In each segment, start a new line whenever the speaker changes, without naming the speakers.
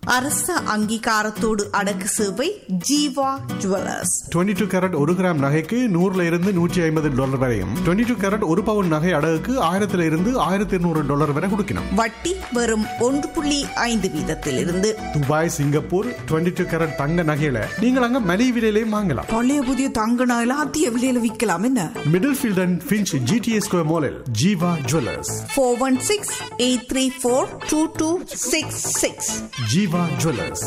அரச அங்கீகாரத்தோடு அடக்கு சேவை ஜீவா ஜுவல்லர்ஸ்
22 டூ கேரட் ஒரு கிராம் நகைக்கு நூறுல இருந்து நூற்றி ஐம்பது டாலர் வரையும் 22 டூ கேரட் ஒரு பவுன் நகை அடகுக்கு ஆயிரத்துல இருந்து ஆயிரத்தி இருநூறு டாலர் வரை கொடுக்கணும்
வட்டி வெறும் ஒன்று புள்ளி ஐந்து வீதத்திலிருந்து
துபாய் சிங்கப்பூர் 22 டூ கேரட் தங்க நகையில நீங்கள் அங்க மலிவு விலையிலையும் வாங்கலாம்
பழைய புதிய தங்க நகையில அதிக விலையில விற்கலாம் என்ன
Middlefield and Finch GTS square மாலில் Jeeva jewellers
four one six eight three four two two six six
Jeeva jewellers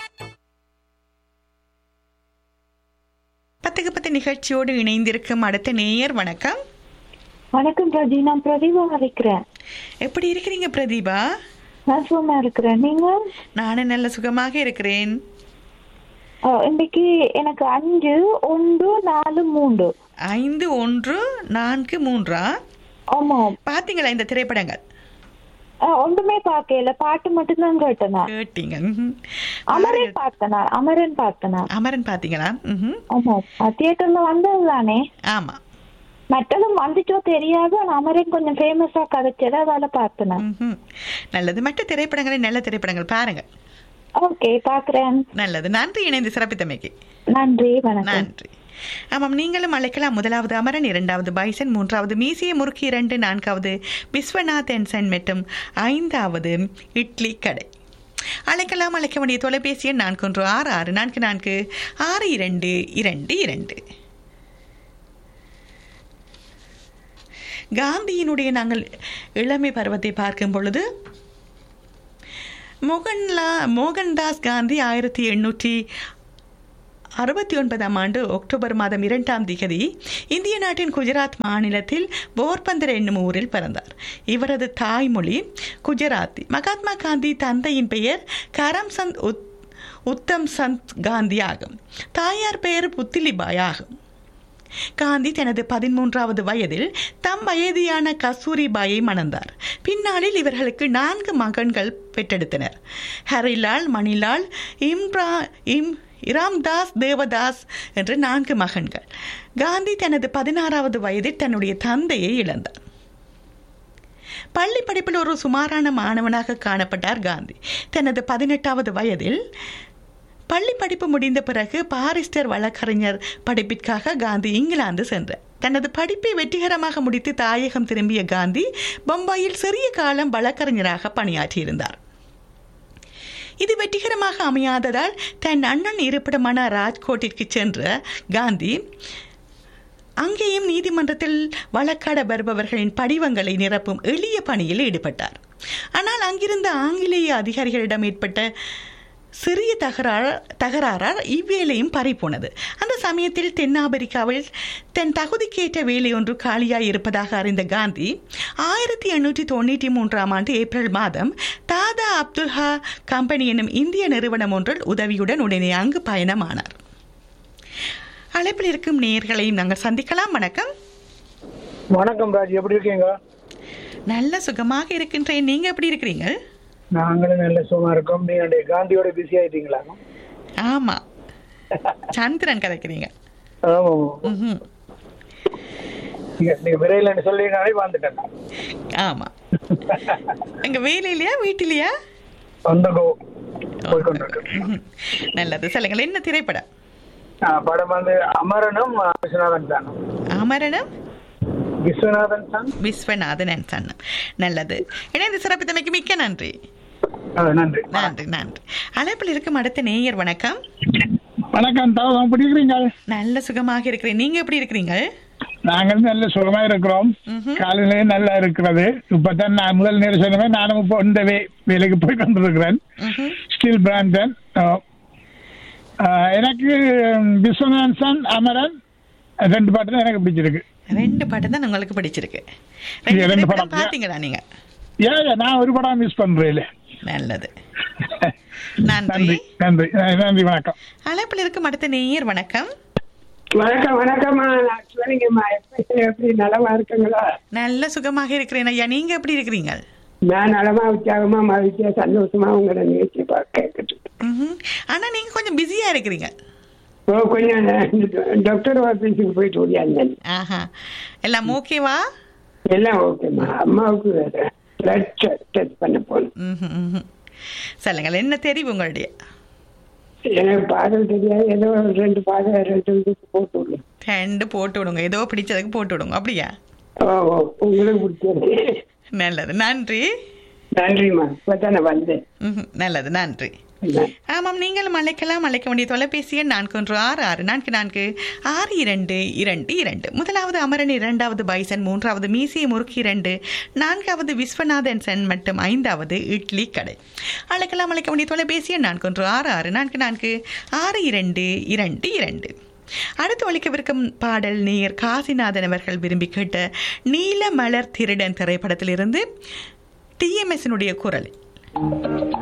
பத்துக்கு பத்து நிகழ்ச்சியோடு இணைந்திருக்கும் அடுத்த நேயர் வணக்கம்
வணக்கம் பிரதி நான் பிரதீபா அழைக்கிறேன்
எப்படி இருக்கிறீங்க பிரதீபா
நான் சும்மா இருக்கிறேன் நீங்க
நானும் நல்ல சுகமாக இருக்கிறேன்
அஹ், இன்னைக்கு எனக்கு அஞ்சு ஒன்று நாலு மூன்று
ஐந்து ஒன்று நான்கு மூன்றா
ஆமா
பாத்தீங்களா இந்த திரைப்படங்கள்
அஹ், ஒன்றுமே பார்க்கல பாட்டு மட்டும்தான் கேட்டேன் நான்.
கேட்டீங்க ம்ஹும்.
அமரன் பார்த்தேன் நான். அமரன் பார்த்தேன் நான்.
அமரன் பாத்தீங்களா ம்ஹும்.
ஆமா தியேட்டர்ல வந்தது தானே
ஆமா
மற்றதும் வந்துச்சோ தெரியாது ஆனா அமரன் கொஞ்சம் ஃபேமஸா கதைச்சது அதால பார்த்தேன் நான்.
ம்ஹும். நல்லது மற்ற திரைப்படங்களை நல்ல திரைப்படங்கள் பாருங்க
ஓகே பாக்குறேன்
நல்லது நன்றி இணைந்து சிறப்பித்தமைக்கு
நன்றி வணக்கம்
நன்றி ஆமாம் நீங்களும் அழைக்கலாம் முதலாவது அமரன் இரண்டாவது பைசன் மூன்றாவது மீசிய முறுக்கி இரண்டு நான்காவது விஸ்வநாத் என்சன் மற்றும் ஐந்தாவது இட்லி கடை அழைக்கலாம் அழைக்க வேண்டிய தொலைபேசி எண் நான்கு ஒன்று ஆறு ஆறு நான்கு நான்கு ஆறு இரண்டு இரண்டு இரண்டு காந்தியினுடைய நாங்கள் இளமை பருவத்தை பார்க்கும் பொழுது மோகன்லா மோகன்தாஸ் காந்தி ஆயிரத்தி எண்ணூற்றி அறுபத்தி ஒன்பதாம் ஆண்டு அக்டோபர் மாதம் இரண்டாம் திகதி இந்திய நாட்டின் குஜராத் மாநிலத்தில் போர்பந்தர் என்னும் ஊரில் பிறந்தார் இவரது தாய்மொழி குஜராத்தி மகாத்மா காந்தி தந்தையின் பெயர் கரம்சந்த் உத் உத்தம் சந்த் காந்தி ஆகும் தாயார் பெயர் புத்திலிபாய் ஆகும் காந்தி தனது பதிமூன்றாவது வயதில் தம் வயதியான கஸ்தூரிபாயை மணந்தார் பின்னாளில் இவர்களுக்கு நான்கு மகன்கள் பெற்றெடுத்தனர் ஹரிலால் மணிலால் இம்ரா இம் இராம்தாஸ் தேவதாஸ் என்று நான்கு மகன்கள் காந்தி தனது பதினாறாவது வயதில் தன்னுடைய தந்தையை இழந்தார் பள்ளி படிப்பில் ஒரு சுமாரான மாணவனாக காணப்பட்டார் காந்தி தனது பதினெட்டாவது வயதில் பள்ளி படிப்பு முடிந்த பிறகு பாரிஸ்டர் வழக்கறிஞர் படிப்பிற்காக காந்தி இங்கிலாந்து சென்றார் தனது படிப்பை வெற்றிகரமாக முடித்து தாயகம் திரும்பிய காந்தி பம்பாயில் சிறிய காலம் வழக்கறிஞராக பணியாற்றியிருந்தார் இது வெற்றிகரமாக அமையாததால் தன் அண்ணன் இருப்பிடமான ராஜ்கோட்டிற்கு சென்ற காந்தி அங்கேயும் நீதிமன்றத்தில் வழக்காட வருபவர்களின் படிவங்களை நிரப்பும் எளிய பணியில் ஈடுபட்டார் ஆனால் அங்கிருந்த ஆங்கிலேய அதிகாரிகளிடம் ஏற்பட்ட சிறிய தகராறு தகராறால் இவ்வேலையும் பறிப்போனது அந்த சமயத்தில் தென்னாப்பிரிக்காவில் தன் தகுதிக்கேற்ற வேலை ஒன்று காலியாய் இருப்பதாக அறிந்த காந்தி ஆயிரத்தி எண்ணூற்றி தொண்ணூற்றி மூன்றாம் ஆண்டு ஏப்ரல் மாதம் தாதா அப்துல்ஹா கம்பெனி எனும் இந்திய நிறுவனம் ஒன்றில் உதவியுடன் உடனே அங்கு பயணமானார் அழைப்பில் இருக்கும் நேயர்களையும் நாங்கள் சந்திக்கலாம் வணக்கம்
வணக்கம் ராஜ் எப்படி இருக்கீங்க
நல்ல சுகமாக இருக்கின்றேன் நீங்க எப்படி இருக்கிறீங்க
நாங்களும் நல்ல சுகமா இருக்கோம் நீங்க காந்தியோட பிஸி ஆயிட்டீங்களா
ஆமா சந்திரன் கதைக்கிறீங்க
ஆமா
ம்ஹும்.
நீங்க நீங்க விரையிலன்னு சொல்லினாலே வந்துட்டேன்
ஆமா எங்க வேலையிலயா வீட்டிலையா
அந்த கோ போய்கொண்டிருக்கேன்
ம்ஹும். நல்லது சொல்லுங்கள் என்ன திரைப்படம்
ஆ, படம் வந்து அமரனும் ஆ, விஸ்வநாதன் சானும்
அமரனம்
Viswanathan son
Viswanathan and son. நல்லது இணைந்து சிறப்பித்தமைக்கு மிக்க நன்றி
ஆ, நன்றி
நன்றி நன்றி அழைப்பில் இருக்கும் அடுத்த நேயர் வணக்கம்
வணக்கம் தவம் எப்படி இருக்கிறீங்க
நல்ல சுகமாக இருக்கிறேன் நீங்க எப்படி இருக்கிறீங்க
நாங்கள் நல்ல சுகமா இருக்கிறோம்
ம்ஹும்.
காலையிலே நல்லா இருக்கிறது இப்பதான் நான் முதல் நேரம் சொன்னவே நானும் இப்போ இந்த வே வேலைக்கு போய் கொண்டிருக்கிறேன்
ம்ஹும்.
ஸ்டீல் பிராண்டன் எனக்கு ம், விஸ்வநாதன் சன் அமரன் ரெண்டு பாட்டு தான் எனக்கு பிடிச்சிருக்கு
ரெண்டு பாட்டு தான் உங்களுக்கு பிடிச்சிருக்கு
இது
ரெண்டு
ரெண்டு
திரைப்படம்
படம்.
பாத்தீங்களா நீங்க
ஏன் நான் ஒரு படம் மிஸ் பண்றேன்
நல்லது
நன்றி
நன்றி
நன்றி அஹ், நன்றி வணக்கம்
அழைப்பில் இருக்கும் அடுத்த நேயர் வணக்கம்
வணக்கம் வணக்கம்மா நான் சிவலிங்கம்மா எப்படி எப்படி நலமா இருக்குங்களா
நல்ல சுகமாக இருக்கிறேன் ஐயா நீங்க எப்படி இருக்கிறீங்க
நான் நலமா உற்சாகமா மகிழ்ச்சியா சந்தோஷமா உங்களை நிகழ்ச்சி பார்க்க கேட்டுட்டு
ம்ஹும். ஆனா நீங்க கொஞ்சம் பிஸியா இருக்கிறீங்க
ஓ கொஞ்சம் டாக்டர் ஆஃபீஸுக்கு போயிட்டு ஓடியாந்தேன்
ஆஹா எல்லாம் ஓகேவா
எல்லாம் ஓகேம்மா அம்மாவுக்கு பிளட் டெஸ்ட் பண்ண போகணும்
ம்ஹும், ம்ஹும். சொல்லுங்கள் என்ன தெரிவு உங்களுடைய
எனக்கு பாடல் தெரியாது ஏதோ ஒரு ரெண்டு பாடல் ரெண்டு இதுக்கு போட்டு விடுங்க
ரெண்டு போட்டு விடுங்க ஏதோ பிடிச்சதுக்கு போட்டு விடுங்க அப்படியா
ஓ ஓ, உங்களுக்கு பிடிச்சது
நல்லது நன்றி
நன்றிம்மா இப்போ தானே வந்தேன்
ம்ஹும். நல்லது நன்றி ஆமாம் நீங்கள் அழைக்கலாம் அழைக்க வேண்டிய தொலைபேசி எண் நான்கு ஒன்று ஆறு ஆறு நான்கு நான்கு ஆறு இரண்டு இரண்டு இரண்டு முதலாவது அமரன் இரண்டாவது பைசன் மூன்றாவது மீசிய முறுக்கு இரண்டு நான்காவது விஸ்வநாதன் சென் மற்றும் ஐந்தாவது இட்லி கடை அழைக்கலாம் அழைக்க வேண்டிய தொலைபேசி எண் நான்கு ஒன்று ஆறு ஆறு நான்கு நான்கு ஆறு இரண்டு இரண்டு இரண்டு அடுத்து ஒழிக்கவிருக்கும் பாடல் நேயர் காசிநாதன் அவர்கள் விரும்பி கேட்ட நீல மலர் திருடன் திரைப்படத்திலிருந்து டிஎம்எஸ்னுடைய குரல்